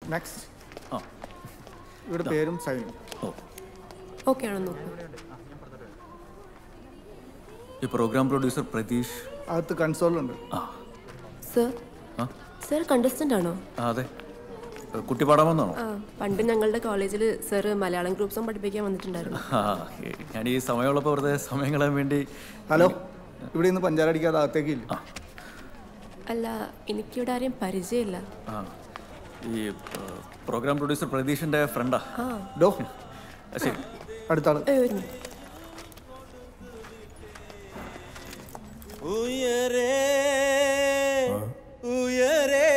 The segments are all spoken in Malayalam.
നെക്സ്റ്റ് ആ ഇവിടെ പേരും സൈനും ഓ ഓക്കെ ആണോ നോക്കൂ ഈ പ്രോഗ്രാം പ്രൊഡ്യൂസർ പ്രതീഷ് അകത്ത് കൺസോളുണ്ട് ആ സർ ആ സർ കണ്ടസ്റ്റന്റ് ആണോ ആ, അതെ ഏ, കുട്ടി പാടാൻ വന്നാണോ ആ പണ്ട് ഞങ്ങളുടെ കോളേജിൽ സർ മലയാളം ഗ്രൂപ്പ് സോങ് പഠിപ്പിക്കാൻ വന്നിട്ടുണ്ടായിരുന്നു ആ ഏ, ഞാൻ ഈ സമയമുള്ളപ്പോൾ വെറുതെ സമയം കളയാൻ വേണ്ടി ഹലോ ഇവിടെ നിന്ന് പഞ്ചാരടിക്കാതെ അകത്തേക്ക് ഇല്ല അല്ല എനിക്കിവിടെ ആരെയും പരിചയമില്ല ആ ഈ ഏ, പ്രോഗ്രാം പ്രൊഡ്യൂസർ പ്രതീഷിൻ്റെ ഫ്രണ്ടാ ആ ഡോ ശരി അടുത്ത ആള് ഏ, ഒരു minute. ഉയരേ ഉയരേ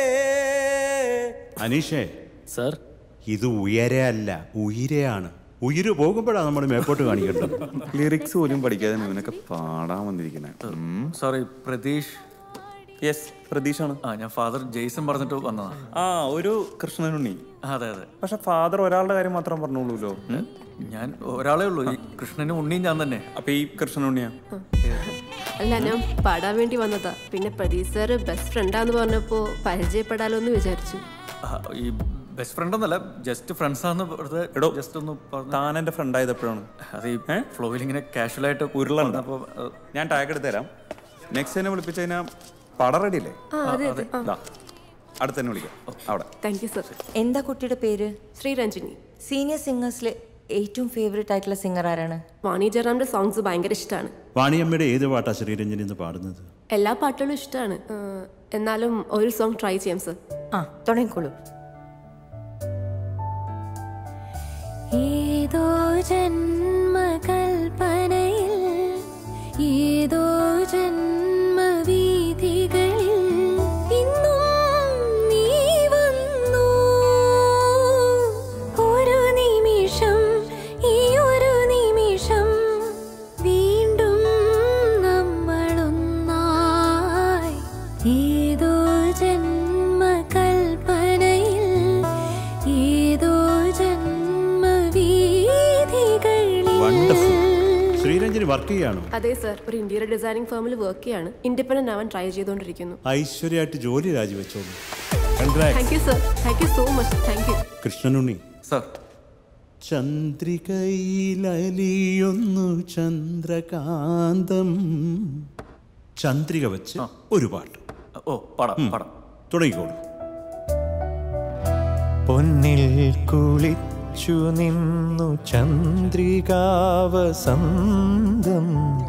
അനീഷേ സർ ഇത് ഉയരെ അല്ല ഉയരെയാണ് ഉയിര് പോകുമ്പോഴാണ് നമ്മൾ മേപ്പോട്ട് കാണിക്കേണ്ടത് ലിറിക്സ് പോലും പഠിക്കാതെ ഇവനൊക്കെ പാടാൻ വന്നിരിക്കുന്നത് സോറി പ്രതീഷ് യെസ് പ്രതീഷാണ് ആ ഞാൻ ഫാദർ ജെയ്സൺ പറഞ്ഞിട്ട് വന്നതാ ആ ഒരു കൃഷ്ണനുണ്ണി അതെ അതെ പക്ഷെ ഫാദർ ഒരാളുടെ കാര്യം മാത്രം പറഞ്ഞോളൂല്ലോ ഞാൻ ഒരാളേ ഉള്ളൂ ഈ കൃഷ്ണനും ഉണ്ണിയും ഞാൻ തന്നെ അപ്പൊ ഈ കൃഷ്ണനുണ്ണിയാ അല്ല ഞാൻ പാടാൻ വേണ്ടി വന്നതാ പിന്നെ പ്രദീപ് സർ ബെസ്റ്റ് ഫ്രണ്ടാന്ന് പറഞ്ഞപ്പോ പരിചയപ്പെടാലോ എന്ന് വിചാരിച്ചു ആ, ഈ ബെസ്റ്റ് ഫ്രണ്ട് ഒന്നല്ല ജസ്റ്റ് ഫ്രണ്ട്സാന്ന് വെറുതെ എടോ. ജസ്റ്റ് ഒന്ന് പറഞ്ഞു താൻ എന്റെ ഫ്രണ്ട് ആയത് എപ്പോഴാണ് അത് ഈ ഫ്ലോയിൽ ഇങ്ങനെ കാഷ്വൽ ആയിട്ട് ഉരുളണ്ട. അപ്പോൾ ഞാൻ ടാഗ് എടുത്ത് തരാം നെക്സ്റ്റ് എന്നെ വിളിപ്പിച്ച് കഴിഞ്ഞാൽ പടം റെഡി അല്ലേ ആ അതെ അതെ ആ ദാ, അടുത്ത് തന്നെ വിളിക്കാം അവിടെ താങ്ക് യു സർ എന്താ കുട്ടിയുടെ പേര് ശ്രീരഞ്ജിനി സീനിയർ സിംഗേഴ്സിലെ ഏറ്റവും ഫേവറേറ്റ് ആയിട്ടുള്ള സിംഗർ ആരാണ് വാണി ജയറാമിന്റെ സോങ്സ് ഭയങ്കര ഇഷ്ടമാണ് വാണിയമ്മയുടെ ഏത് പാട്ടാ ശ്രീരഞ്ജനി എന്ന് പാടുന്നത് എല്ലാ പാട്ടുകളും ഇഷ്ടമാണ് എന്നാലും ഒരു സോങ് ട്രൈ ചെയ്യാം സർ ആ തുടങ്ങിക്കോളൂ ഏതോ ജന്മകൽപ്പനയിൽ ഏതോ ജന്മവീഥികളിൽ ഇന്നും നീ വന്നു ഒരു നിമിഷം ഈ ഒരു നിമിഷം വീണ്ടും നമ്മളൊന്നായി ഏതോ ജന്മകൽപ്പനയിൽ ഏതോ വണ്ടർഫുൾ ജന്മവീഥികളിൽ ശ്രീരഞ്ജനി വർക്ക് ചെയ്യാണോ അതെ സർ ഒരു ഇന്റീരിയർ ഡിസൈനിങ് ഫേമിൽ വർക്ക് ചെയ്യാണ് ഇൻഡിപെൻഡന്റ് ആവാൻ ട്രൈ ചെയ്തുകൊണ്ടിരിക്കുന്നു ഐശ്വര്യമായിട്ട് ജോലി രാജിവെച്ചോളൂ congrat thank you sir thank you so much thank you Krishnanunni sir ചന്ദ്രികയിലലിയൊന്നു ചന്ദ്രകാന്തം ചന്ദ്രിക വെച്ച് ഒരു പാട്ട് ഓ പാടാം പാടാം തുടങ്ങിക്കോളൂ പൊന്നിൽ കുളിച്ചു നിന്നു ചന്ദ്രികാവസന്തം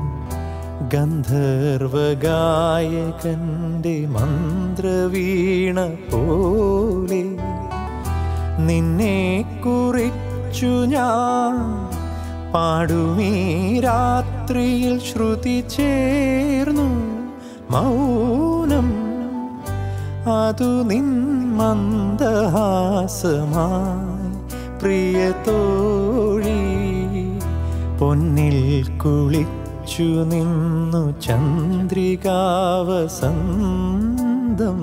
ഗന്ധർവഗായകന്റെ മന്ത്രവീണ പോലെ നിന്നെ കുറിച്ചു ഞാൻ പാടുമീ രാത്രിയിൽ ശ്രുതി ചേർന്നു മൗനം അതു നിൻ മന്ദഹാസമായി പ്രിയ തോഴി പൊന്നിൽ കുളിച്ചു നിന്നു ചന്ദ്രികാവസന്തം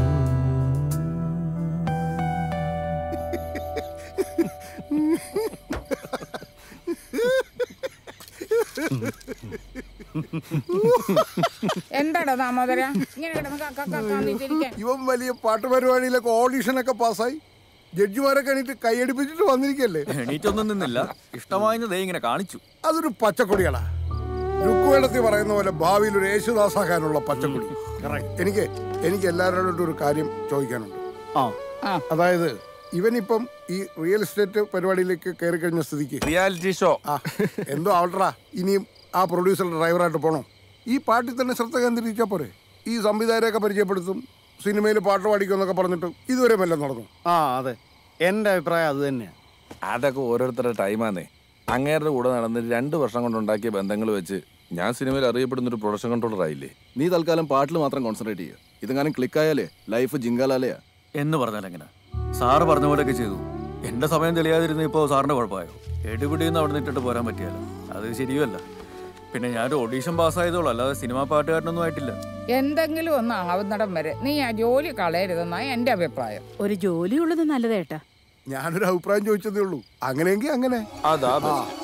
എന്താടോ ദാമോദര ഇങ്ങനെ കിടന്ന് കക്ക കക്കാന്ന് ചിരിക്കാൻ ഇവൻ വലിയ പാട്ട് പരിപാടിയിലൊക്കെ ഓഡീഷനൊക്കെ പാസ്സായി ജഡ്ജിമാരൊക്കെ എണീറ്റ് കൈയടിപ്പിച്ചിട്ട് വന്നിരിക്കല്ലേ എണീറ്റൊന്നും നിന്നില്ല ഇഷ്ടമായെന്ന് ദേ ഇങ്ങനെ കാണിച്ചു അതൊരു പച്ചക്കൊടികളാ രുക്കുവേടത്തിൽ പറയുന്ന പോലെ ഭാവിയിൽ ഒരു യേശുദാസാകാനുള്ള പച്ചക്കൊടി എനിക്ക് എനിക്ക് എല്ലാവരോടും ഒരു കാര്യം ചോദിക്കാനുണ്ട് ആ. അതായത് ഇവനിപ്പം ഈ റിയൽ എസ്റ്റേറ്റ് പരിപാടിയിലേക്ക് കയറി കഴിഞ്ഞ സ്ഥിതിക്ക് റിയാലിറ്റി ഷോ ആ എന്തോ ആവട്ടറാ ഇനിയും ആ പ്രൊഡ്യൂസറുടെ ഡ്രൈവറായിട്ട് പോണോ ഈ പാട്ടിൽ തന്നെ ശ്രദ്ധ കേന്ദ്രീകരിച്ചാൽ പോരെ ഈ സംവിധായകരെയൊക്കെ പരിചയപ്പെടുത്തും സിനിമയിൽ പാട്ട് പാടിക്കുമെന്നൊക്കെ പറഞ്ഞിട്ട് ഇതുവരെ മെല്ലെ നടന്നു ആ അതെ എൻ്റെ അഭിപ്രായം അത് തന്നെയാണ് അതൊക്കെ ഓരോരുത്തരുടെ ടൈമാന്നേ അങ്ങേരുടെ കൂടെ നടന്ന് രണ്ട് വർഷം കൊണ്ടുണ്ടാക്കിയ ബന്ധങ്ങൾ വെച്ച് ഞാൻ സിനിമയിൽ അറിയപ്പെടുന്ന ഒരു പ്രൊഡക്ഷൻ കൺട്രോളർ ആയില്ലേ നീ തൽക്കാലം പാട്ടിൽ മാത്രം കോൺസെൻട്രേറ്റ് ചെയ്യുക ഇതെങ്ങാനും ക്ലിക്കായാലേ ലൈഫ് ജിങ്കാലാലയാ എന്ന് പറഞ്ഞാൽ എങ്ങനെ സാറ് പറഞ്ഞ പോലെയൊക്കെ ചെയ്തു എന്റെ സമയം തെളിയാതിരുന്ന ഇപ്പോൾ സാറിന്റെ കുഴപ്പമായോ എടുപിടിന്ന് അവിടെ നിന്നിട്ട് പോരാൻ പറ്റിയല്ലോ അത് ശരിയുമല്ല പിന്നെ ഞാനൊരു ഓഡീഷൻ പാസ്സായതോളൂ അല്ലാതെ സിനിമാ പാട്ടുകാരനൊന്നും ആയിട്ടില്ല എന്തെങ്കിലും ഒന്ന് ആവുന്നിടം വരെ നീ ആ ജോലി കളയരുതെന്നാണ് എൻ്റെ അഭിപ്രായം ഒരു ജോലി ഉള്ളത് നല്ലതേട്ടാ ഞാനൊരു അഭിപ്രായം ചോദിച്ചതേ ഉള്ളൂ അങ്ങനെയെങ്കിൽ അങ്ങനെ അതാ ആ, best.